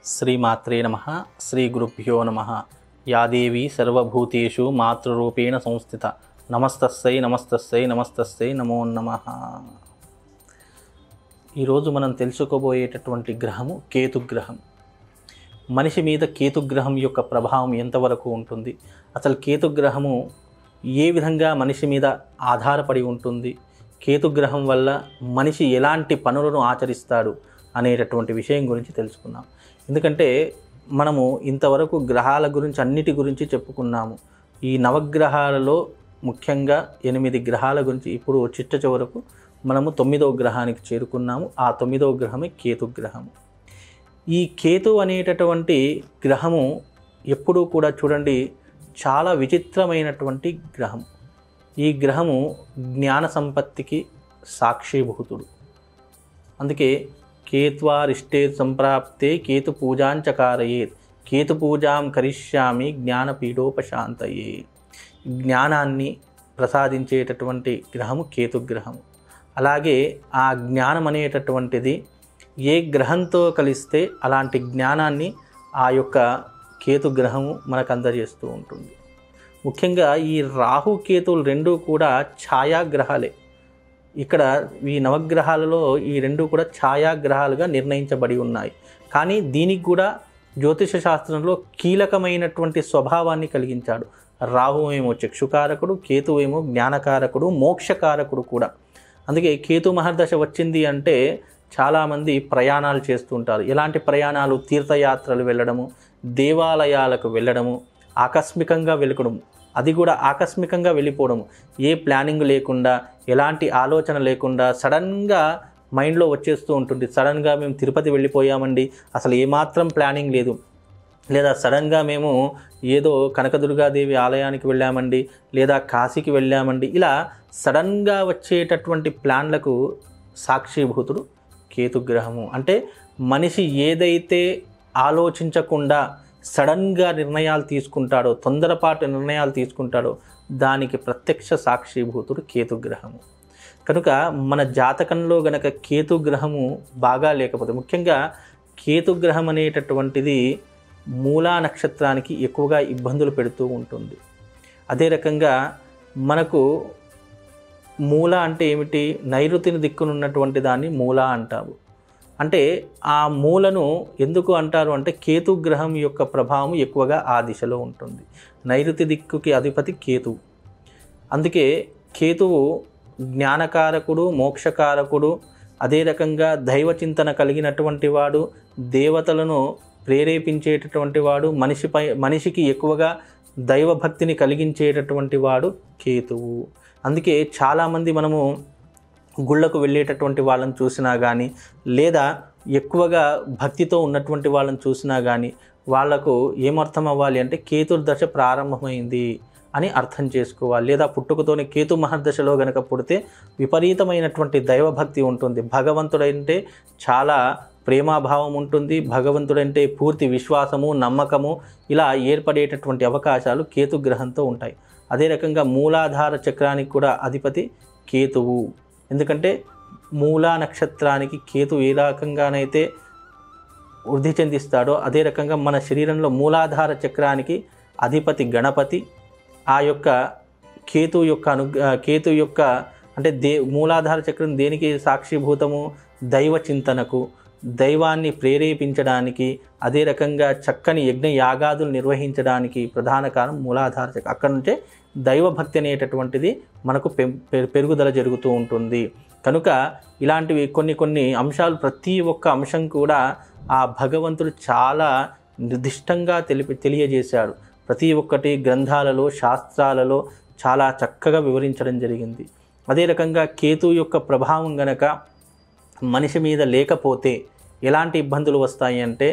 శ్రీమాత్రే నమ శ్రీ గురుభ్యో నమ యాదేవి సర్వభూతేషు మాతృరూపేణ సంస్థిత నమస్తస్సై నమస్తస్సై నమస్తస్సై నమో నమ ఈరోజు మనం తెలుసుకోబోయేటటువంటి గ్రహము కేతుగ్రహం మనిషి మీద కేతుగ్రహం యొక్క ప్రభావం ఎంతవరకు ఉంటుంది అసలు కేతుగ్రహము ఏ విధంగా మనిషి మీద ఆధారపడి ఉంటుంది కేతుగ్రహం వల్ల మనిషి ఎలాంటి పనులను ఆచరిస్తాడు అనేటటువంటి విషయం గురించి తెలుసుకుందాం ఎందుకంటే మనము ఇంతవరకు గ్రహాల గురించి అన్నిటి గురించి చెప్పుకున్నాము ఈ నవగ్రహాలలో ముఖ్యంగా ఎనిమిది గ్రహాల గురించి ఇప్పుడు చిట్ట చివరకు మనము తొమ్మిదవ గ్రహానికి చేరుకున్నాము ఆ తొమ్మిదవ గ్రహమే కేతుగ్రహము ఈ కేతు అనేటటువంటి గ్రహము ఎప్పుడూ కూడా చూడండి చాలా విచిత్రమైనటువంటి గ్రహం ఈ గ్రహము జ్ఞాన సంపత్తికి సాక్షిభూతుడు అందుకే కేత్వారిష్టే సంప్రాప్తే కేతు పూజాంచకారయేత్ కేతు పూజాం కరిష్యామి జ్ఞానపీఠోపశాంతయే జ్ఞానాన్ని ప్రసాదించేటటువంటి గ్రహము కేతుగ్రహము అలాగే ఆ జ్ఞానం అనేటటువంటిది ఏ గ్రహంతో కలిస్తే అలాంటి జ్ఞానాన్ని ఆ యొక్క కేతు గ్రహము మనకు అందజేస్తూ ఉంటుంది ముఖ్యంగా ఈ రాహు కేతువులు రెండూ కూడా ఛాయాగ్రహాలే ఇక్కడ ఈ నవగ్రహాలలో ఈ రెండు కూడా ఛాయాగ్రహాలుగా నిర్ణయించబడి ఉన్నాయి కానీ దీనికి కూడా జ్యోతిష శాస్త్రంలో కీలకమైనటువంటి స్వభావాన్ని కలిగించాడు రాహు ఏమో చక్షుకారకుడు కేతు ఏమో జ్ఞానకారకుడు మోక్షకారకుడు కూడా అందుకే కేతు మహర్దశ వచ్చింది అంటే చాలామంది ప్రయాణాలు చేస్తుంటారు ఎలాంటి ప్రయాణాలు తీర్థయాత్రలు వెళ్ళడము దేవాలయాలకు వెళ్ళడము ఆకస్మికంగా వెలకడం అది కూడా ఆకస్మికంగా వెళ్ళిపోవడము ఏ ప్లానింగ్ లేకుండా ఎలాంటి ఆలోచన లేకుండా సడన్గా మైండ్లో వచ్చేస్తూ ఉంటుంది సడన్గా మేము తిరుపతి వెళ్ళిపోయామండి అసలు ఏమాత్రం ప్లానింగ్ లేదు లేదా సడన్గా మేము ఏదో కనకదుర్గాదేవి ఆలయానికి వెళ్ళామండి లేదా కాశీకి వెళ్ళామండి ఇలా సడన్గా వచ్చేటటువంటి ప్లాన్లకు సాక్షిభూతుడు కేతుగ్రహము అంటే మనిషి ఏదైతే ఆలోచించకుండా సడన్గా నిర్ణయాలు తీసుకుంటాడో తొందరపాటు నిర్ణయాలు తీసుకుంటాడో దానికి ప్రత్యక్ష సాక్షిభూతుడు కేతుగ్రహము కనుక మన జాతకంలో గనక కేతుగ్రహము బాగా లేకపోతే ముఖ్యంగా కేతుగ్రహం అనేటటువంటిది మూలా నక్షత్రానికి ఎక్కువగా ఇబ్బందులు పెడుతూ ఉంటుంది అదే రకంగా మనకు మూల అంటే ఏమిటి నైరుతిని దిక్కునున్నటువంటి దాన్ని మూల అంటాము అంటే ఆ మూలను ఎందుకు అంటారు అంటే కేతు గ్రహం యొక్క ప్రభావం ఎక్కువగా ఆ దిశలో ఉంటుంది నైరుతి దిక్కుకి అధిపతి కేతువు అందుకే కేతువు జ్ఞానకారకుడు మోక్షకారకుడు అదే రకంగా దైవ చింతన కలిగినటువంటి వాడు దేవతలను ప్రేరేపించేటటువంటి వాడు మనిషిపై మనిషికి ఎక్కువగా దైవభక్తిని కలిగించేటటువంటి వాడు కేతువు అందుకే చాలామంది మనము గుళ్ళకు వెళ్ళేటటువంటి వాళ్ళని చూసినా కానీ లేదా ఎక్కువగా భక్తితో ఉన్నటువంటి వాళ్ళని చూసినా కానీ వాళ్లకు ఏమర్థం అవ్వాలి అంటే కేతుర్ దశ ప్రారంభమైంది అని అర్థం చేసుకోవాలి లేదా పుట్టుకతోనే కేతు మహర్దశలో గనక పుడితే విపరీతమైనటువంటి దైవభక్తి ఉంటుంది భగవంతుడంటే చాలా ప్రేమాభావం ఉంటుంది భగవంతుడంటే పూర్తి విశ్వాసము నమ్మకము ఇలా ఏర్పడేటటువంటి అవకాశాలు కేతు గ్రహంతో ఉంటాయి అదే రకంగా మూలాధార చక్రానికి కూడా అధిపతి కేతువు ఎందుకంటే మూలా నక్షత్రానికి కేతు ఏ రకంగానైతే వృద్ధి చెందిస్తాడో అదే రకంగా మన శరీరంలో మూలాధార చక్రానికి అధిపతి గణపతి ఆ యొక్క కేతు యొక్క అను కేతు యొక్క అంటే దే మూలాధార చక్రం దేనికి సాక్షిభూతము దైవ చింతనకు దైవాన్ని ప్రేరేపించడానికి అదే రకంగా చక్కని యజ్ఞ యాగాదులు నిర్వహించడానికి ప్రధాన కారణం మూలాధార చక్రం అక్కడ నుంచే దైవభక్తి అనేటటువంటిది మనకు పెరుగుదల జరుగుతూ ఉంటుంది కనుక ఇలాంటివి కొన్ని కొన్ని అంశాలు ప్రతి ఒక్క అంశం కూడా ఆ భగవంతుడు చాలా నిర్దిష్టంగా తెలిపి తెలియజేశాడు ప్రతి ఒక్కటి గ్రంథాలలో శాస్త్రాలలో చాలా చక్కగా వివరించడం జరిగింది అదే రకంగా కేతు యొక్క ప్రభావం గనక మనిషి మీద లేకపోతే ఎలాంటి ఇబ్బందులు వస్తాయి అంటే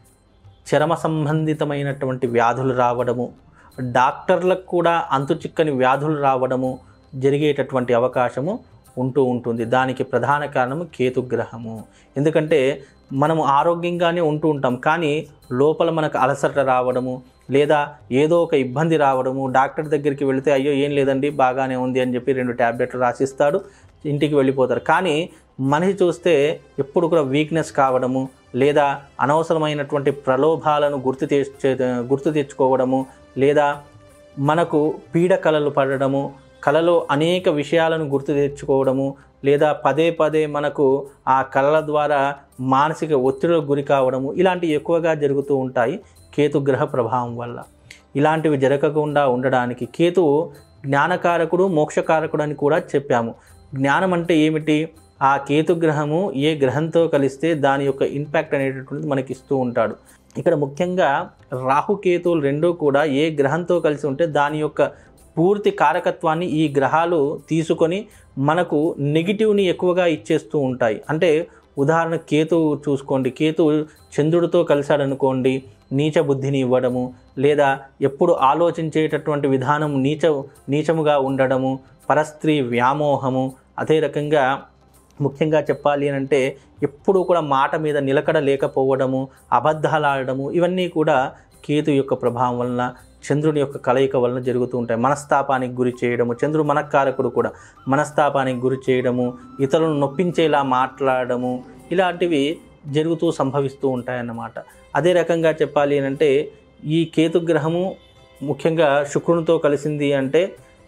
చర్మ సంబంధితమైనటువంటి వ్యాధులు రావడము డాక్టర్లకు కూడా అంతు చిక్కని వ్యాధులు రావడము జరిగేటటువంటి అవకాశము ఉంటూ ఉంటుంది దానికి ప్రధాన కారణము కేతుగ్రహము ఎందుకంటే మనము ఆరోగ్యంగానే ఉంటూ ఉంటాం కానీ లోపల మనకు అలసట రావడము లేదా ఏదో ఒక ఇబ్బంది రావడము డాక్టర్ దగ్గరికి వెళితే అయ్యో ఏం లేదండి బాగానే ఉంది అని చెప్పి రెండు ట్యాబ్లెట్లు రాసిస్తాడు ఇంటికి వెళ్ళిపోతారు కానీ మనిషి చూస్తే ఎప్పుడు కూడా వీక్నెస్ కావడము లేదా అనవసరమైనటువంటి ప్రలోభాలను గుర్తు తెచ్చే గుర్తు తెచ్చుకోవడము లేదా మనకు పీడ కలలు పడడము కలలో అనేక విషయాలను గుర్తు తెచ్చుకోవడము లేదా పదే పదే మనకు ఆ కళల ద్వారా మానసిక ఒత్తిడికి గురి కావడము ఇలాంటివి ఎక్కువగా జరుగుతూ ఉంటాయి కేతుగ్రహ ప్రభావం వల్ల ఇలాంటివి జరగకుండా ఉండడానికి కేతువు జ్ఞానకారకుడు మోక్షకారకుడు అని కూడా చెప్పాము జ్ఞానం అంటే ఏమిటి ఆ కేతుగ్రహము ఏ గ్రహంతో కలిస్తే దాని యొక్క ఇంపాక్ట్ అనేటటువంటిది మనకి ఇస్తూ ఉంటాడు ఇక్కడ ముఖ్యంగా రాహుకేతువులు రెండూ కూడా ఏ గ్రహంతో కలిసి ఉంటే దాని యొక్క పూర్తి కారకత్వాన్ని ఈ గ్రహాలు తీసుకొని మనకు నెగిటివ్ని ఎక్కువగా ఇచ్చేస్తూ ఉంటాయి అంటే ఉదాహరణ కేతువు చూసుకోండి కేతువు చంద్రుడితో కలిశాడనుకోండి నీచ బుద్ధిని ఇవ్వడము లేదా ఎప్పుడు ఆలోచించేటటువంటి విధానం నీచ నీచముగా ఉండడము పరస్త్రీ వ్యామోహము అదే రకంగా ముఖ్యంగా చెప్పాలి అని అంటే ఎప్పుడూ కూడా మాట మీద నిలకడ లేకపోవడము అబద్ధాలు ఆడడము ఇవన్నీ కూడా కేతు యొక్క ప్రభావం వలన చంద్రుని యొక్క కలయిక వలన జరుగుతూ ఉంటాయి మనస్తాపానికి గురి చేయడము చంద్రుడు మనకారకుడు కూడా మనస్తాపానికి గురి చేయడము ఇతరులను నొప్పించేలా మాట్లాడడము ఇలాంటివి జరుగుతూ సంభవిస్తూ ఉంటాయన్నమాట అదే రకంగా చెప్పాలి అని అంటే ఈ కేతుగ్రహము ముఖ్యంగా శుక్రునితో కలిసింది అంటే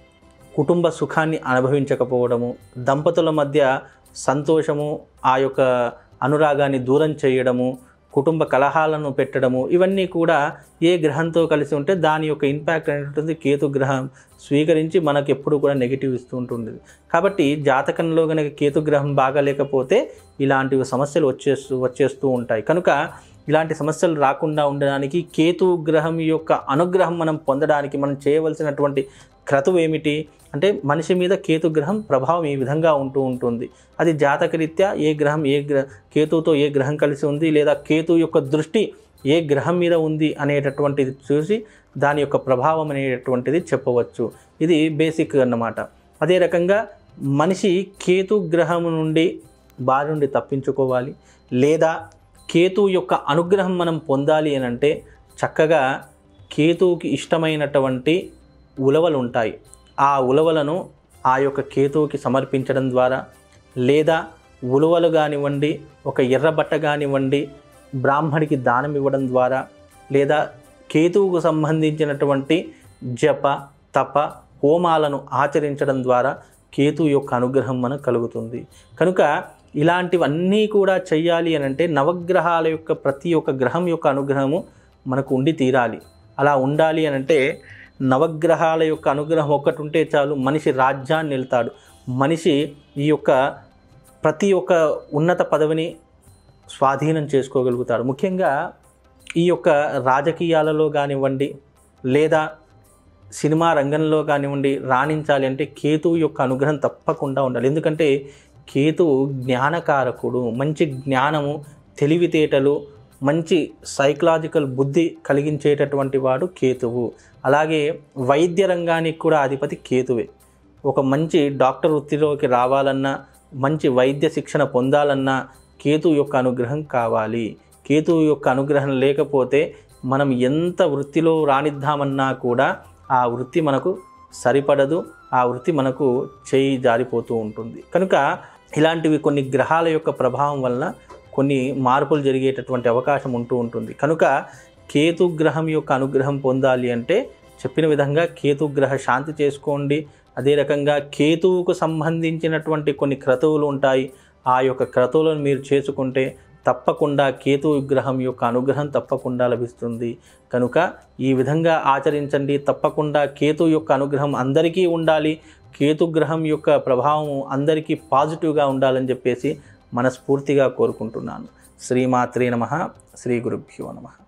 కుటుంబ సుఖాన్ని అనుభవించకపోవడము దంపతుల మధ్య సంతోషము ఆ యొక్క అనురాగాన్ని దూరం చేయడము కుటుంబ కలహాలను పెట్టడము ఇవన్నీ కూడా ఏ గ్రహంతో కలిసి ఉంటే దాని యొక్క ఇంపాక్ట్ అనేటువంటిది కేతు గ్రహం స్వీకరించి మనకు ఎప్పుడు కూడా నెగిటివ్ ఇస్తూ ఉంటుంది కాబట్టి జాతకంలో కనుక కేతు గ్రహం బాగా లేకపోతే ఇలాంటివి సమస్యలు వచ్చేస్తూ వచ్చేస్తూ ఉంటాయి కనుక ఇలాంటి సమస్యలు రాకుండా ఉండడానికి కేతు గ్రహం యొక్క అనుగ్రహం మనం పొందడానికి మనం చేయవలసినటువంటి క్రతువు ఏమిటి అంటే మనిషి మీద కేతు గ్రహం ప్రభావం ఈ విధంగా ఉంటూ ఉంటుంది అది జాతకరీత్యా ఏ గ్రహం ఏ గ్ర కేతువుతో ఏ గ్రహం కలిసి ఉంది లేదా కేతు యొక్క దృష్టి ఏ గ్రహం మీద ఉంది అనేటటువంటిది చూసి దాని యొక్క ప్రభావం అనేటటువంటిది చెప్పవచ్చు ఇది బేసిక్ అన్నమాట అదే రకంగా మనిషి కేతు గ్రహం నుండి బారి నుండి తప్పించుకోవాలి లేదా కేతువు యొక్క అనుగ్రహం మనం పొందాలి అని అంటే చక్కగా కేతువుకి ఇష్టమైనటువంటి ఉలవలు ఉంటాయి ఆ ఉలవలను ఆ యొక్క కేతువుకి సమర్పించడం ద్వారా లేదా ఉలవలు కానివ్వండి ఒక ఎర్ర బట్ట కానివ్వండి బ్రాహ్మడికి దానం ఇవ్వడం ద్వారా లేదా కేతువుకు సంబంధించినటువంటి జప తప హోమాలను ఆచరించడం ద్వారా కేతు యొక్క అనుగ్రహం మనకు కలుగుతుంది కనుక ఇలాంటివన్నీ కూడా చెయ్యాలి అని అంటే నవగ్రహాల యొక్క ప్రతి ఒక్క గ్రహం యొక్క అనుగ్రహము మనకు ఉండి తీరాలి అలా ఉండాలి అని అంటే నవగ్రహాల యొక్క అనుగ్రహం ఒక్కటి ఉంటే చాలు మనిషి రాజ్యాన్ని వెళ్తాడు మనిషి ఈ యొక్క ప్రతి ఒక్క ఉన్నత పదవిని స్వాధీనం చేసుకోగలుగుతాడు ముఖ్యంగా ఈ యొక్క రాజకీయాలలో కానివ్వండి లేదా సినిమా రంగంలో కానివ్వండి రాణించాలి అంటే కేతువు యొక్క అనుగ్రహం తప్పకుండా ఉండాలి ఎందుకంటే కేతువు జ్ఞానకారకుడు మంచి జ్ఞానము తెలివితేటలు మంచి సైకలాజికల్ బుద్ధి కలిగించేటటువంటి వాడు కేతువు అలాగే వైద్య రంగానికి కూడా అధిపతి కేతువే ఒక మంచి డాక్టర్ వృత్తిలోకి రావాలన్నా మంచి వైద్య శిక్షణ పొందాలన్నా కేతు యొక్క అనుగ్రహం కావాలి కేతువు యొక్క అనుగ్రహం లేకపోతే మనం ఎంత వృత్తిలో రాణిద్దామన్నా కూడా ఆ వృత్తి మనకు సరిపడదు ఆ వృత్తి మనకు చేయి జారిపోతూ ఉంటుంది కనుక ఇలాంటివి కొన్ని గ్రహాల యొక్క ప్రభావం వలన కొన్ని మార్పులు జరిగేటటువంటి అవకాశం ఉంటూ ఉంటుంది కనుక కేతు గ్రహం యొక్క అనుగ్రహం పొందాలి అంటే చెప్పిన విధంగా కేతుగ్రహ శాంతి చేసుకోండి అదే రకంగా కేతువుకు సంబంధించినటువంటి కొన్ని క్రతువులు ఉంటాయి ఆ యొక్క క్రతువులను మీరు చేసుకుంటే తప్పకుండా కేతు విగ్రహం యొక్క అనుగ్రహం తప్పకుండా లభిస్తుంది కనుక ఈ విధంగా ఆచరించండి తప్పకుండా కేతు యొక్క అనుగ్రహం అందరికీ ఉండాలి కేతు గ్రహం యొక్క ప్రభావం అందరికీ పాజిటివ్గా ఉండాలని చెప్పేసి మనస్ఫూర్తిగా కోరుకుంటున్నాను శ్రీమాత్రే నమ శ్రీ గురుభ్యో నమ